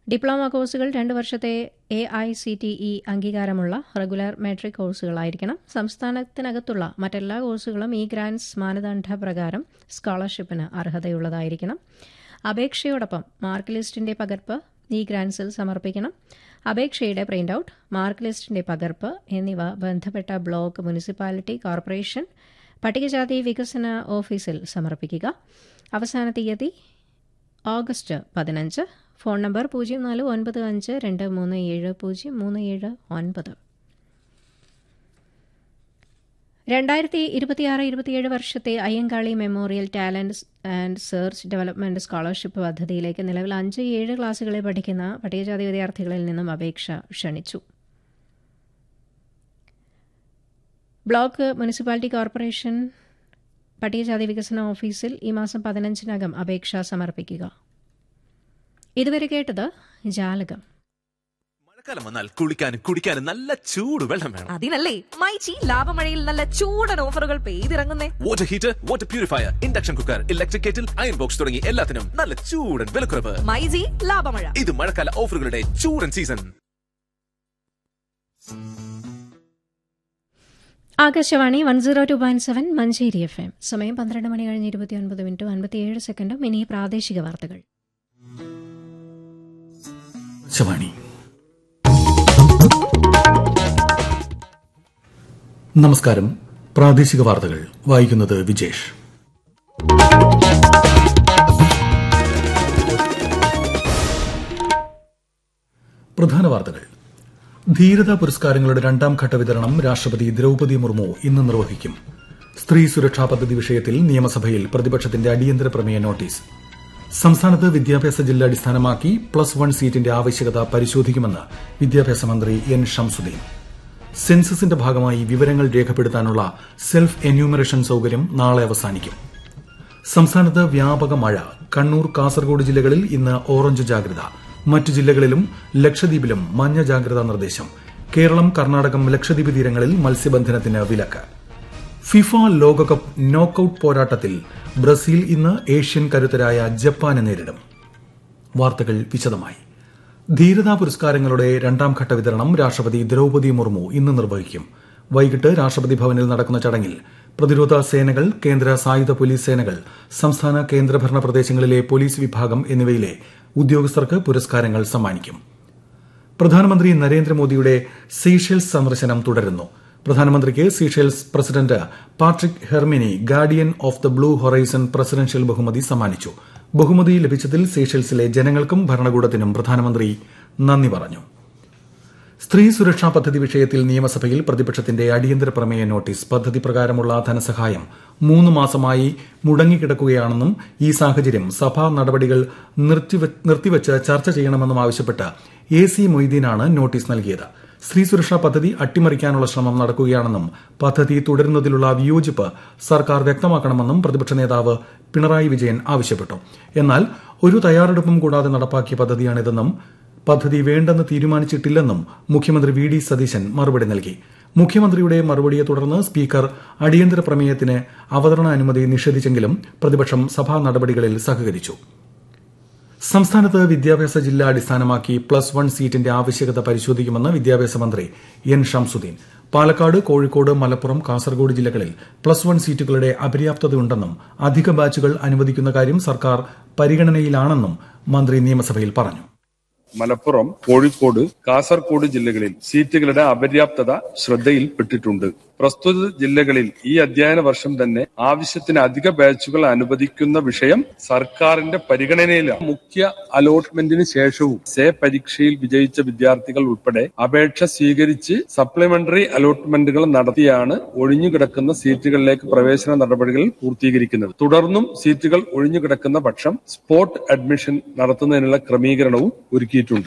diploma കോഴ്സുകൾ രണ്ട് വർഷത്തെ A I C T E അംഗീകാരമുള്ള റെഗുലർ മെട്രിക് കോഴ്സുകളായിരിക്കണം സംസ്ഥാനത്തിനകത്തുള്ള മറ്റെല്ലാ കോഴ്സുകളും ഈ ഗ്രാൻസ് മാനദണ്ഡ പ്രകാരം സ്കോളർഷിപ്പിന് അർഹതയുള്ളതായിരിക്കണം അപേക്ഷയോടൊപ്പം മാർക്ക് ലിസ്റ്റിന്റെ പകർപ്പ് ഈ ഗ്രാൻസിൽ സമർപ്പിക്കണം അപേക്ഷയുടെ പ്രിന്റ് ഔട്ട് മാർക്ക് ലിസ്റ്റിന്റെ പകർപ്പ് എന്നിവ ബന്ധപ്പെട്ട ബ്ലോക്ക് മുനിസിപ്പാലിറ്റി കോർപ്പറേഷൻ പട്ടികജാതി വികസന ഓഫീസിൽ സമർപ്പിക്കുക അവസാന തീയതി ഓഗസ്റ്റ് പതിനഞ്ച് ഫോൺ നമ്പർ പൂജ്യം നാല് ഒൻപത് അഞ്ച് രണ്ട് മൂന്ന് ഏഴ് പൂജ്യം മൂന്ന് ഏഴ് ഒൻപത് രണ്ടായിരത്തി ഇരുപത്തിയാറ് ഇരുപത്തിയേഴ് വർഷത്തെ Ayyankali memorial talent and search development scholarship പദ്ധതിയിലേക്ക് നിലവിൽ അഞ്ച് ഏഴ് ക്ലാസുകളിൽ പഠിക്കുന്ന പട്ടികജാതി വിദ്യാർത്ഥികളിൽ നിന്നും അപേക്ഷ ക്ഷണിച്ചു ബ്ലോക്ക് മുനിസിപ്പാലിറ്റി കോർപ്പറേഷൻ പട്ടികജാതി വികസന ഓഫീസിൽ ഈ മാസം പതിനഞ്ചിനകം അപേക്ഷ സമർപ്പിക്കുക ഇതുവരെ കേട്ടത് ജാലകം മഴക്കാലം വന്നാൽ കുളിക്കാനും കുടിക്കാനും നല്ല ചൂട് വെള്ളം വേണം അതിനല്ലേ മൈച്ചി ലാഭമഴയിൽ നല്ല ചൂടൻ ഓഫറുകൾ പെയ്തിറങ്ങുന്നേ water heater water purifier induction cooker electric kettle iron box തുടങ്ങി എല്ലാത്തിനും നല്ല ചൂടൻ വിലക്കുറവ് മൈജി ലാഭമഴ ഇത് മഴക്കാല ഓഫറുകളുടെ ചൂടൻ season Akashvani one zero two point seven Manjeri F M സമയം പന്ത്രണ്ട് മണി കഴിഞ്ഞ് ഇരുപത്തിയൊൻപത് മിനിറ്റും അൻപത്തിയേഴ് സെക്കൻഡും ഇനി പ്രാദേശിക വാർത്തകൾ ആകാശവാണി നമസ്കാരം പ്രാദേശിക വാർത്തകൾ വായിക്കുന്നത് വിജേഷ് പ്രധാന വാർത്തകൾ ധീരതാ പുരസ്കാരങ്ങളുടെ രണ്ടാം ഘട്ട വിതരണം രാഷ്ട്രപതി ദ്രൌപദി മുർമു ഇന്ന് നിർവഹിക്കും സ്ത്രീ സുരക്ഷാ പദ്ധതി വിഷയത്തിൽ നിയമസഭയിൽ പ്രതിപക്ഷത്തിന്റെ അടിയന്തര പ്രമേയ നോട്ടീസ് സംസ്ഥാനത്ത് വിദ്യാഭ്യാസ ജില്ല അടിസ്ഥാനമാക്കി പ്ലസ് വൺ സീറ്റിന്റെ ആവശ്യകത പരിശോധിക്കുമെന്ന് വിദ്യാഭ്യാസ മന്ത്രി എൻ ഷംസുദ്ദീൻ സെൻസസിന്റെ ഭാഗമായി വിവരങ്ങൾ രേഖപ്പെടുത്താനുള്ള സെൽഫ് എന്യൂമറേഷൻ സൌകര്യം നാളെ അവസാനിക്കും സംസ്ഥാനത്ത് വ്യാപക മഴ കണ്ണൂർ കാസർഗോഡ് ജില്ലകളിൽ ഇന്ന് ഓറഞ്ച് ജാഗ്രത മറ്റു ജില്ലകളിലും ലക്ഷദ്വീപിലും മഞ്ഞ ജാഗ്രതാ നിർദ്ദേശം കേരളം കർണാടകം ലക്ഷദ്വീപ് തീരങ്ങളിൽ മത്സ്യബന്ധനത്തിന് വിലക്ക് ഫിഫ ലോകകപ്പ് നോക്കൌട്ട് പോരാട്ടത്തിൽ ബ്രസീൽ ഇന്ന് ഏഷ്യൻ കരുത്തരായ ജപ്പാനെ നേരിടും വാർത്തകൾ വിശദമായി ധീരതാ പുരസ്കാരങ്ങളുടെ രണ്ടാം ഘട്ട വിതരണം രാഷ്ട്രപതി ദ്രൌപദി മുർമു ഇന്ന് നിർവഹിക്കും വൈകിട്ട് രാഷ്ട്രപതി ഭവനിൽ നടക്കുന്ന ചടങ്ങിൽ പ്രതിരോധ സേനകൾ കേന്ദ്ര സായുധ പോലീസ് സേനകൾ സംസ്ഥാന കേന്ദ്രഭരണ പ്രദേശങ്ങളിലെ പോലീസ് വിഭാഗം എന്നിവയിലെ ഉദ്യോഗസ്ഥർക്ക് പുരസ്കാരങ്ങൾ സമ്മാനിക്കും പ്രധാനമന്ത്രി നരേന്ദ്രമോദിയുടെ സീഷെൽസ് സന്ദർശനം തുടരുന്നു പ്രധാനമന്ത്രിക്ക് Seychelles president Patrick Herminie guardian of the blue horizon presidential ബഹുമതി സമ്മാനിച്ചു ബഹുമതി ലഭിച്ചതിൽ സീഷെൽസിലെ ജനങ്ങൾക്കും ഭരണകൂടത്തിനും പ്രധാനമന്ത്രി നന്ദി പറഞ്ഞു സ്ത്രീ സുരക്ഷാ പദ്ധതി വിഷയത്തിൽ നിയമസഭയിൽ പ്രതിപക്ഷത്തിന്റെ അടിയന്തര പ്രമേയ നോട്ടീസ് പദ്ധതി പ്രകാരമുള്ള ധനസഹായം മൂന്ന് മാസമായി മുടങ്ങിക്കിടക്കുകയാണെന്നും ഈ സാഹചര്യം സഭാ നടപടികൾ നിർത്തിവച്ച് ചർച്ച ചെയ്യണമെന്നും ആവശ്യപ്പെട്ട് എ സി മൊയ്തീനാണ് നോട്ടീസ് നൽകിയത് സ്ത്രീ സുരക്ഷാ പദ്ധതി അട്ടിമറിക്കാനുള്ള ശ്രമം നടക്കുകയാണെന്നും പദ്ധതി തുടരുന്നതിലുള്ള വിയോജിപ്പ് സർക്കാർ വ്യക്തമാക്കണമെന്നും പ്രതിപക്ഷ നേതാവ് പിണറായി വിജയൻ ആവശ്യപ്പെട്ടു എന്നാൽ ഒരു തയ്യാറെടുപ്പും കൂടാതെ നടപ്പാക്കിയ പദ്ധതിയാണിതെന്നും പദ്ധതി വേണ്ടെന്ന് തീരുമാനിച്ചിട്ടില്ലെന്നും മുഖ്യമന്ത്രി വി ഡി സതീശൻ മറുപടി നൽകി മുഖ്യമന്ത്രിയുടെ മറുപടിയെ തുടർന്ന് സ്പീക്കർ അടിയന്തര പ്രമേയത്തിന് അവതരണ അനുമതി നിഷേധിച്ചെങ്കിലും പ്രതിപക്ഷം സഭാ നടപടികളിൽ സഹകരിച്ചു സംസ്ഥാനത്ത് വിദ്യാഭ്യാസ ജില്ല അടിസ്ഥാനമാക്കി പ്ലസ് വൺ സീറ്റിന്റെ ആവശ്യകത പരിശോധിക്കുമെന്ന് വിദ്യാഭ്യാസ മന്ത്രി എൻ ഷംസുദ്ദീൻ പാലക്കാട് കോഴിക്കോട് മലപ്പുറം കാസർഗോഡ് ജില്ലകളിൽ പ്ലസ് വൺ സീറ്റുകളുടെ അപര്യാപ്തതയുണ്ടെന്നും അധിക ബാച്ചുകൾ അനുവദിക്കുന്ന കാര്യം സർക്കാർ പരിഗണനയിലാണെന്നും മന്ത്രി നിയമസഭയിൽ പറഞ്ഞു മലപ്പുറം കോഴിക്കോട് കാസർഗോഡ് ജില്ലകളിൽ സീറ്റുകളുടെ അപര്യാപ്തത ശ്രദ്ധയിൽപ്പെട്ടിട്ടുണ്ട് പ്രസ്തുത ജില്ലകളിൽ ഈ അധ്യയന വർഷം തന്നെ ആവശ്യത്തിന് അധിക ബാച്ചുകൾ അനുവദിക്കുന്ന വിഷയം സർക്കാരിന്റെ പരിഗണനയിലാണ് മുഖ്യ അലോട്ട്മെന്റിന് ശേഷവും സേ പരീക്ഷയിൽ വിജയിച്ച വിദ്യാർത്ഥികൾ ഉൾപ്പെടെ അപേക്ഷ സ്വീകരിച്ച് സപ്ലിമെന്ററി അലോട്ട്മെന്റുകൾ നടത്തിയാണ് ഒഴിഞ്ഞുകിടക്കുന്ന സീറ്റുകളിലേക്ക് പ്രവേശന നടപടികൾ പൂർത്തീകരിക്കുന്നത് തുടർന്നും സീറ്റുകൾ ഒഴിഞ്ഞുകിടക്കുന്ന പക്ഷം സ്പോട്ട് അഡ്മിഷൻ നടത്തുന്നതിനുള്ള ക്രമീകരണവും ഒരുക്കിയിട്ടുണ്ട്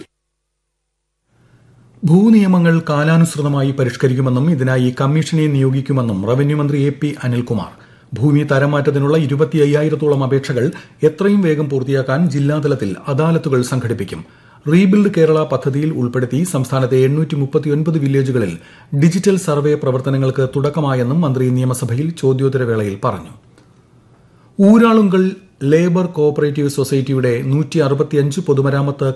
ഭൂനിയമങ്ങൾ കാലാനുസൃതമായി പരിഷ്കരിക്കുമെന്നും ഇതിനായി കമ്മീഷനെ നിയോഗിക്കുമെന്നും റവന്യൂ മന്ത്രി എ പി അനിൽകുമാർ ഭൂമി തരംമാറ്റത്തിനുള്ള ഇരുപത്തി അയ്യായിരത്തോളം അപേക്ഷകൾ എത്രയും വേഗം പൂർത്തിയാക്കാൻ ജില്ലാതലത്തിൽ അദാലത്തുകൾ സംഘടിപ്പിക്കും റീബിൽഡ് കേരള പദ്ധതിയിൽ ഉൾപ്പെടുത്തി സംസ്ഥാനത്തെ എണ്ണൂറ്റി മുപ്പത്തിയൊൻപത് വില്ലേജുകളിൽ ഡിജിറ്റൽ സർവേ പ്രവർത്തനങ്ങൾക്ക് തുടക്കമായെന്നും മന്ത്രി നിയമസഭയിൽ ചോദ്യോത്തരവേളയിൽ പറഞ്ഞു ഊരാളുങ്കൽ ലേബർ കോഓപ്പറേറ്റീവ് സൊസൈറ്റിയുടെ നൂറ്റി അറുപത്തിയഞ്ച് പൊതുമരാമത്ത്